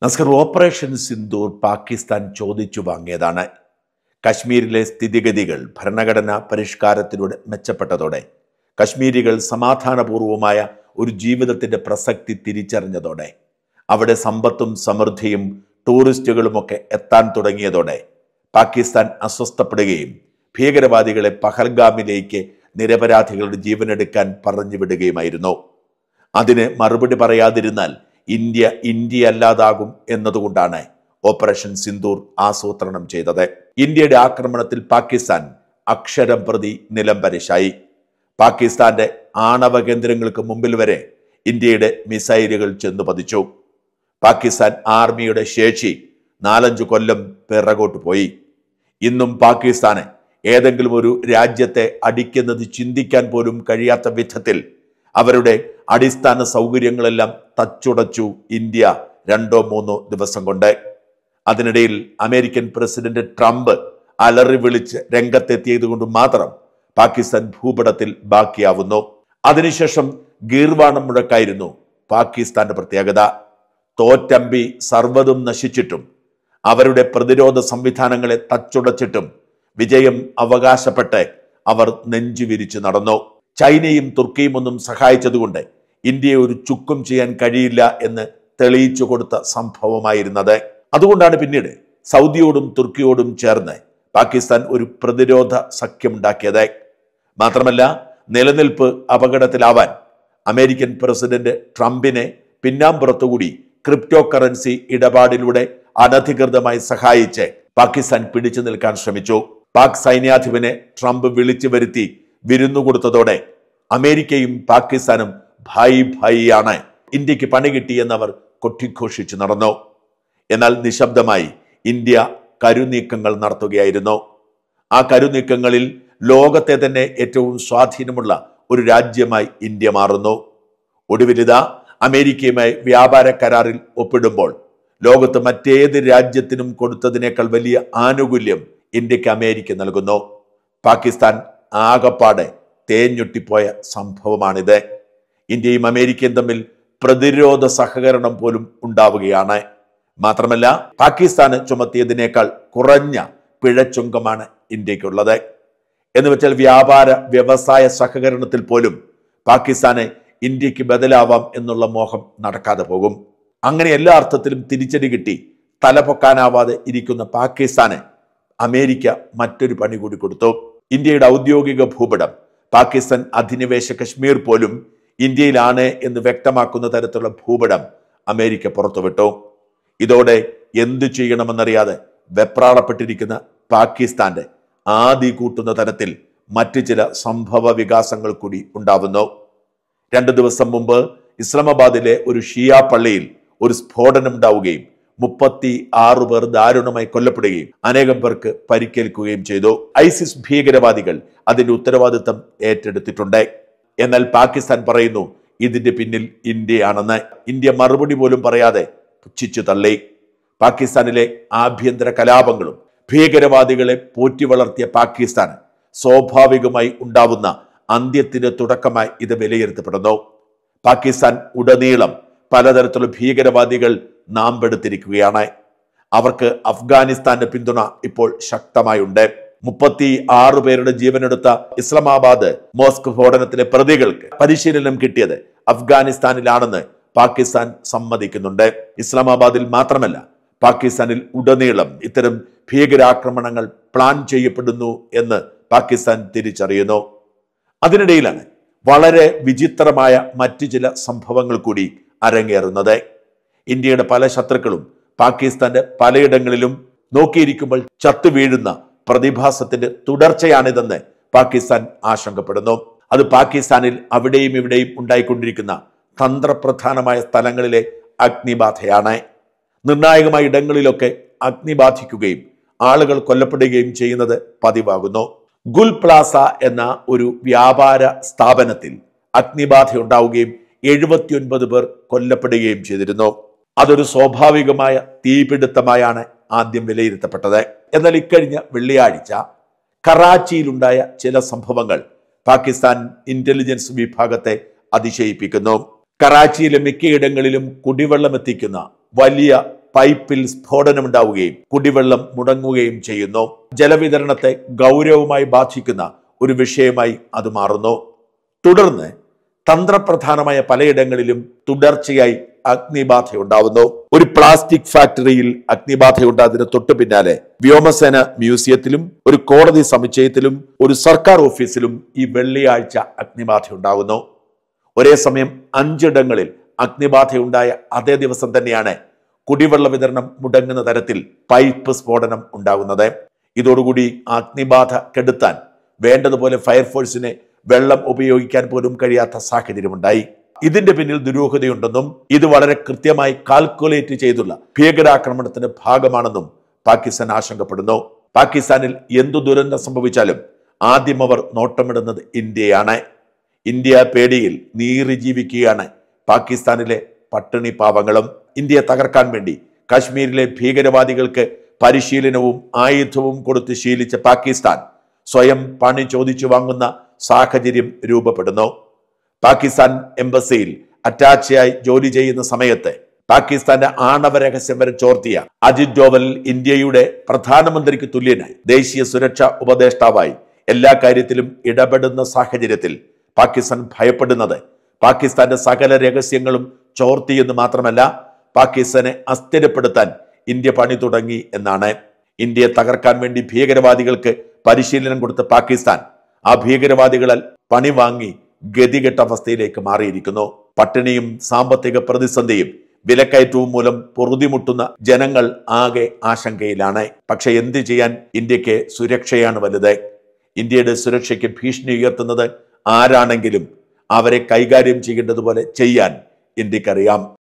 നസ്കർ operation Sindoor Pakistan ചോദിച്ചു വാങ്ങിയതാണ് കശ്മീരിലെ സ്ഥിതിഗതികൾ ഭരണഘടനാ പരിഷ്കാരത്തിലൂടെ മെച്ചപ്പെട്ടതോടെ കശ്മീരികൾ സമാധാനപൂർവമായ ഒരു ജീവിതത്തിന്റെ പ്രസക്തി തിരിച്ചറിഞ്ഞതോടെ അവിടെ സമ്പത്തും സമൃദ്ധിയും ടൂറിസ്റ്റുകളുമൊക്കെ എത്താൻ തുടങ്ങിയതോടെ പാകിസ്ഥാൻ അസ്വസ്ഥപ്പെടുകയും ഭീകരവാദികളെ പഹൽഗാമിലേക്ക് നിരപരാധികളുടെ ജീവനെടുക്കാൻ പറഞ്ഞു വിടുകയുമായിരുന്നു അതിന് മറുപടി പറയാതിരുന്നാൽ ഇന്ത്യ ഇന്ത്യ അല്ലാതാകും എന്നതുകൊണ്ടാണ് ഓപ്പറേഷൻ സിന്ദൂർ ആസൂത്രണം ചെയ്തത് ഇന്ത്യയുടെ ആക്രമണത്തിൽ പാകിസ്ഥാൻ അക്ഷരം പ്രതി നിലംപരിശായി പാകിസ്ഥാന്റെ ആണവ കേന്ദ്രങ്ങൾക്ക് മുമ്പിൽ വരെ ഇന്ത്യയുടെ മിസൈലുകൾ ചെന്നു പതിച്ചു പാകിസ്ഥാൻ ആർമിയുടെ ശേഷി നാലഞ്ചു കൊല്ലം പിറകോട്ട് പോയി ഇന്നും പാകിസ്ഥാന് ഏതെങ്കിലും ഒരു രാജ്യത്തെ അടിക്കുന്നത് ചിന്തിക്കാൻ പോലും കഴിയാത്ത വിധത്തിൽ അവരുടെ അടിസ്ഥാന സൗകര്യങ്ങളെല്ലാം തച്ചുടച്ചു ഇന്ത്യ രണ്ടോ മൂന്നോ ദിവസം കൊണ്ട് അതിനിടയിൽ അമേരിക്കൻ പ്രസിഡന്റ് ട്രംപ് അലറി വിളിച്ച് രംഗത്തെത്തിയത് കൊണ്ട് മാത്രം പാകിസ്ഥാൻ ഭൂപടത്തിൽ ബാക്കിയാവുന്നു അതിനുശേഷം ഗീർവാണം മുഴക്കായിരുന്നു പാകിസ്ഥാന്റെ പ്രത്യേകത തോറ്റമ്പി സർവ്വതും നശിച്ചിട്ടും അവരുടെ പ്രതിരോധ സംവിധാനങ്ങളെ തച്ചുടച്ചിട്ടും വിജയം അവകാശപ്പെട്ട് അവർ നെഞ്ചു വിരിച്ചു നടന്നു ചൈനയും തുർക്കിയും ഒന്നും സഹായിച്ചതുകൊണ്ട് ഇന്ത്യയെ ഒരു ചുക്കും ചെയ്യാൻ കഴിയില്ല എന്ന് തെളിയിച്ചു കൊടുത്ത സംഭവമായിരുന്നത് അതുകൊണ്ടാണ് പിന്നീട് സൗദിയോടും തുർക്കിയോടും ചേർന്ന് പാകിസ്ഥാൻ ഒരു പ്രതിരോധ സഖ്യമുണ്ടാക്കിയത് മാത്രമല്ല നിലനിൽപ്പ് അപകടത്തിലാവാൻ അമേരിക്കൻ പ്രസിഡന്റ് ട്രംപിനെ പിന്നാമ്പുറത്തുകൂടി ക്രിപ്റ്റോ കറൻസി ഇടപാടിലൂടെ അനധികൃതമായി സഹായിച്ച് പാകിസ്ഥാൻ പിടിച്ചു നിൽക്കാൻ ശ്രമിച്ചു പാക് സൈന്യാധിപനെ ട്രംപ് വിളിച്ചു വരുത്തി വിരുന്നു കൊടുത്തതോടെ അമേരിക്കയും പാകിസ്ഥാനും ഭായി ഭായിയാണ് ഇന്ത്യക്ക് പണി കിട്ടിയെന്നവർ കൊട്ടിഘോഷിച്ചു നടന്നു എന്നാൽ നിശബ്ദമായി ഇന്ത്യ കരുനീക്കങ്ങൾ നടത്തുകയായിരുന്നു ആ കരുനീക്കങ്ങളിൽ ലോകത്തെ തന്നെ ഏറ്റവും സ്വാധീനമുള്ള ഒരു രാജ്യമായി ഇന്ത്യ മാറുന്നു ഒടുവിലിത അമേരിക്കയുമായി വ്യാപാര കരാറിൽ ഒപ്പിടുമ്പോൾ ലോകത്ത് മറ്റേത് രാജ്യത്തിനും കൊടുത്തതിനേക്കാൾ വലിയ ആനുകൂല്യം ഇന്ത്യക്ക് അമേരിക്ക നൽകുന്നു പാകിസ്ഥാൻ ആകപ്പാടെ തേഞ്ഞൊട്ടിപ്പോയ സംഭവമാണിത് ഇന്ത്യയും അമേരിക്കയും തമ്മിൽ പ്രതിരോധ സഹകരണം പോലും ഉണ്ടാവുകയാണ് മാത്രമല്ല പാകിസ്ഥാന് ചുമത്തിയതിനേക്കാൾ കുറഞ്ഞ പിഴച്ചുങ്കമാണ് ഇന്ത്യക്കുള്ളത് എന്ന് വെച്ചാൽ വ്യാപാര വ്യവസായ സഹകരണത്തിൽ പോലും പാകിസ്ഥാന് ഇന്ത്യക്ക് ബദലാവാം എന്നുള്ള മോഹം നടക്കാതെ പോകും അങ്ങനെ എല്ലാ അർത്ഥത്തിലും തിരിച്ചടി കിട്ടി തലപൊക്കാനാവാതെ ഇരിക്കുന്ന പാകിസ്ഥാന് അമേരിക്ക മറ്റൊരു പണി കൂടി കൊടുത്തു ഇന്ത്യയുടെ ഔദ്യോഗിക ഭൂപടം പാകിസ്ഥാൻ അധിനിവേശ കശ്മീർ പോലും ഇന്ത്യയിലാണ് എന്ന് വ്യക്തമാക്കുന്ന തരത്തിലുള്ള ഭൂപടം അമേരിക്ക പുറത്തുവിട്ടു ഇതോടെ എന്തു ചെയ്യണമെന്നറിയാതെ വെപ്രാളപ്പെട്ടിരിക്കുന്ന പാകിസ്ഥാന്റെ ആദി കൂട്ടുന്ന തരത്തിൽ മറ്റു ചില സംഭവ വികാസങ്ങൾ കൂടി ഉണ്ടാവുന്നു രണ്ടു ദിവസം മുമ്പ് ഇസ്ലാമാബാദിലെ ഒരു ഷിയ പള്ളിയിൽ ഒരു സ്ഫോടനം ഉണ്ടാവുകയും മുപ്പത്തി ആറു പേർ ദാരുണമായി കൊല്ലപ്പെടുകയും അനേകം പേർക്ക് പരിക്കേൽക്കുകയും ചെയ്തു ഐസിസ് ഭീകരവാദികൾ അതിന്റെ ഉത്തരവാദിത്തം ഏറ്റെടുത്തിട്ടുണ്ട് എന്നാൽ പാകിസ്ഥാൻ പറയുന്നു ഇതിന്റെ പിന്നിൽ ഇന്ത്യയാണെന്ന് ഇന്ത്യ മറുപടി പോലും പറയാതെ പുച്ഛിച്ചു തള്ളി പാകിസ്ഥാനിലെ ആഭ്യന്തര കലാപങ്ങളും ഭീകരവാദികളെ പോറ്റി വളർത്തിയ പാകിസ്ഥാൻ സ്വാഭാവികമായി ഉണ്ടാവുന്ന അന്ത്യത്തിന്റെ തുടക്കമായി ഇത് വിലയിരുത്തപ്പെടുന്നു പാകിസ്ഥാൻ ഉടനീളം പലതരത്തിലുള്ള ഭീകരവാദികൾ നാമ്പെടുത്തിരിക്കുകയാണ് അവർക്ക് അഫ്ഗാനിസ്ഥാന്റെ പിന്തുണ ഇപ്പോൾ ശക്തമായുണ്ട് മുപ്പത്തി ആറ് പേരുടെ ജീവനെടുത്ത ഇസ്ലാമാബാദ് മോസ്ക് സ്ഫോടനത്തിലെ പ്രതികൾക്ക് പരിശീലനം കിട്ടിയത് അഫ്ഗാനിസ്ഥാനിലാണെന്ന് പാകിസ്ഥാൻ സമ്മതിക്കുന്നുണ്ട് ഇസ്ലാമാബാദിൽ മാത്രമല്ല പാകിസ്ഥാനിൽ ഉടനീളം ഇത്തരം ഭീകരാക്രമണങ്ങൾ പ്ലാൻ ചെയ്യപ്പെടുന്നു എന്ന് പാകിസ്ഥാൻ തിരിച്ചറിയുന്നു അതിനിടയിലാണ് വളരെ വിചിത്രമായ മറ്റു ചില സംഭവങ്ങൾ കൂടി അരങ്ങേറുന്നത് ഇന്ത്യയുടെ പല ശത്രുക്കളും പാകിസ്ഥാന്റെ പലയിടങ്ങളിലും നോക്കിയിരിക്കുമ്പോൾ ചത്തു വീഴുന്ന പ്രതിഭാസത്തിന്റെ തുടർച്ചയാണിതെന്ന് പാകിസ്ഥാൻ ആശങ്കപ്പെടുന്നു അത് പാകിസ്ഥാനിൽ അവിടെയും ഇവിടെയും ഉണ്ടായിക്കൊണ്ടിരിക്കുന്ന തന്ത്രപ്രധാനമായ സ്ഥലങ്ങളിലെ അഗ്നിബാധയാണ് നിർണായകമായ ഇടങ്ങളിലൊക്കെ അഗ്നി ബാധിക്കുകയും ആളുകൾ കൊല്ലപ്പെടുകയും ചെയ്യുന്നത് പതിവാകുന്നു ഗുൽ പ്ലാസ എന്ന ഒരു വ്യാപാര സ്ഥാപനത്തിൽ അഗ്നിബാധ ഉണ്ടാവുകയും എഴുപത്തിയൊൻപത് പേർ കൊല്ലപ്പെടുകയും ചെയ്തിരുന്നു അതൊരു സ്വാഭാവികമായ തീപിടുത്തമായാണ് ആദ്യം വിലയിരുത്തപ്പെട്ടത് എന്നാൽ ഇക്കഴിഞ്ഞ വെള്ളിയാഴ്ച കറാച്ചിയിലുണ്ടായ ചില സംഭവങ്ങൾ പാകിസ്ഥാൻ ഇന്റലിജൻസ് വിഭാഗത്തെ അതിശയിപ്പിക്കുന്നു കറാച്ചിയിലെ മിക്കയിടങ്ങളിലും കുടിവെള്ളം എത്തിക്കുന്ന വലിയ പൈപ്പിൽ സ്ഫോടനമുണ്ടാവുകയും കുടിവെള്ളം മുടങ്ങുകയും ചെയ്യുന്നു ജലവിതരണത്തെ ഗൗരവമായി ബാധിക്കുന്ന ഒരു വിഷയമായി അത് മാറുന്നു തുടർന്ന് തന്ത്രപ്രധാനമായ പലയിടങ്ങളിലും തുടർച്ചയായി അഗ്നിബാധയുണ്ടാവുന്നു ഒരു പ്ലാസ്റ്റിക് ഫാക്ടറിയിൽ അഗ്നിബാധയുണ്ടായതിന് തൊട്ടു പിന്നാലെ വ്യോമസേന മ്യൂസിയത്തിലും ഒരു കോടതി സമുച്ചയത്തിലും ഒരു സർക്കാർ ഓഫീസിലും ഈ വെള്ളിയാഴ്ച അഗ്നിബാധയുണ്ടാകുന്നു ഒരേ സമയം അഞ്ചിടങ്ങളിൽ അഗ്നിബാധയുണ്ടായ അതേ ദിവസം തന്നെയാണ് കുടിവെള്ള വിതരണം മുടങ്ങുന്ന തരത്തിൽ പൈപ്പ് സ്ഫോടനം ഉണ്ടാകുന്നത് ഇതോടുകൂടി അഗ്നിബാധ കെടുത്താൻ വേണ്ടതുപോലെ ഫയർഫോഴ്സിനെ വെള്ളം ഉപയോഗിക്കാൻ പോലും കഴിയാത്ത സാഹചര്യമുണ്ടായി ഇതിന്റെ പിന്നിൽ ദുരൂഹതയുണ്ടെന്നും ഇത് വളരെ കൃത്യമായി കാൽക്കുലേറ്റ് ചെയ്തുള്ള ഭീകരാക്രമണത്തിന്റെ ഭാഗമാണെന്നും പാകിസ്ഥാൻ ആശങ്കപ്പെടുന്നു പാകിസ്ഥാനിൽ എന്തു ദുരന്തം സംഭവിച്ചാലും ആദ്യം അവർ നോട്ടമിടുന്നത് ഇന്ത്യയാണ് ഇന്ത്യ പേടിയിൽ നീറി ജീവിക്കുകയാണ് പാകിസ്ഥാനിലെ പട്ടിണി പാവങ്ങളും ഇന്ത്യയെ തകർക്കാൻ വേണ്ടി കാശ്മീരിലെ ഭീകരവാദികൾക്ക് പരിശീലനവും ആയുധവും കൊടുത്ത് ശീലിച്ച പാകിസ്ഥാൻ സ്വയം പണി ചോദിച്ചു വാങ്ങുന്ന സാഹചര്യം രൂപപ്പെടുന്നു പാകിസ്ഥാൻ എംബസിയിൽ അറ്റാച്ചയായി ജോലി ചെയ്യുന്ന സമയത്ത് പാകിസ്ഥാന്റെ ആണവ രഹസ്യം വരെ ചോർത്തിയ അജിത് ഡോവൽ ഇന്ത്യയുടെ പ്രധാനമന്ത്രിക്ക് തുല്യനായി ദേശീയ സുരക്ഷാ ഉപദേഷ്ടാവായി എല്ലാ കാര്യത്തിലും ഇടപെടുന്ന സാഹചര്യത്തിൽ പാകിസ്ഥാൻ ഭയപ്പെടുന്നത് പാകിസ്ഥാന്റെ സകല രഹസ്യങ്ങളും ചോർത്തിയെന്ന് മാത്രമല്ല പാകിസ്ഥാനെ അസ്ഥിരപ്പെടുത്താൻ ഇന്ത്യ പണി തുടങ്ങി എന്നാണ് ഇന്ത്യയെ തകർക്കാൻ വേണ്ടി ഭീകരവാദികൾക്ക് പരിശീലനം കൊടുത്ത പാകിസ്ഥാൻ ആ ഭീകരവാദികളാൽ പണി വാങ്ങി ഗതികെട്ട അവസ്ഥയിലേക്ക് മാറിയിരിക്കുന്നു പട്ടിണിയും സാമ്പത്തിക പ്രതിസന്ധിയും വിലക്കയറ്റവും മൂലം പൊറുതിമുട്ടുന്ന ജനങ്ങൾ ആകെ ആശങ്കയിലാണ് പക്ഷെ എന്ത് ചെയ്യാൻ ഇന്ത്യക്ക് സുരക്ഷയാണ് വലുത് ഇന്ത്യയുടെ സുരക്ഷയ്ക്ക് ഭീഷണി ഉയർത്തുന്നത് ആരാണെങ്കിലും അവരെ കൈകാര്യം ചെയ്യേണ്ടതുപോലെ ചെയ്യാൻ ഇന്ത്യക്കറിയാം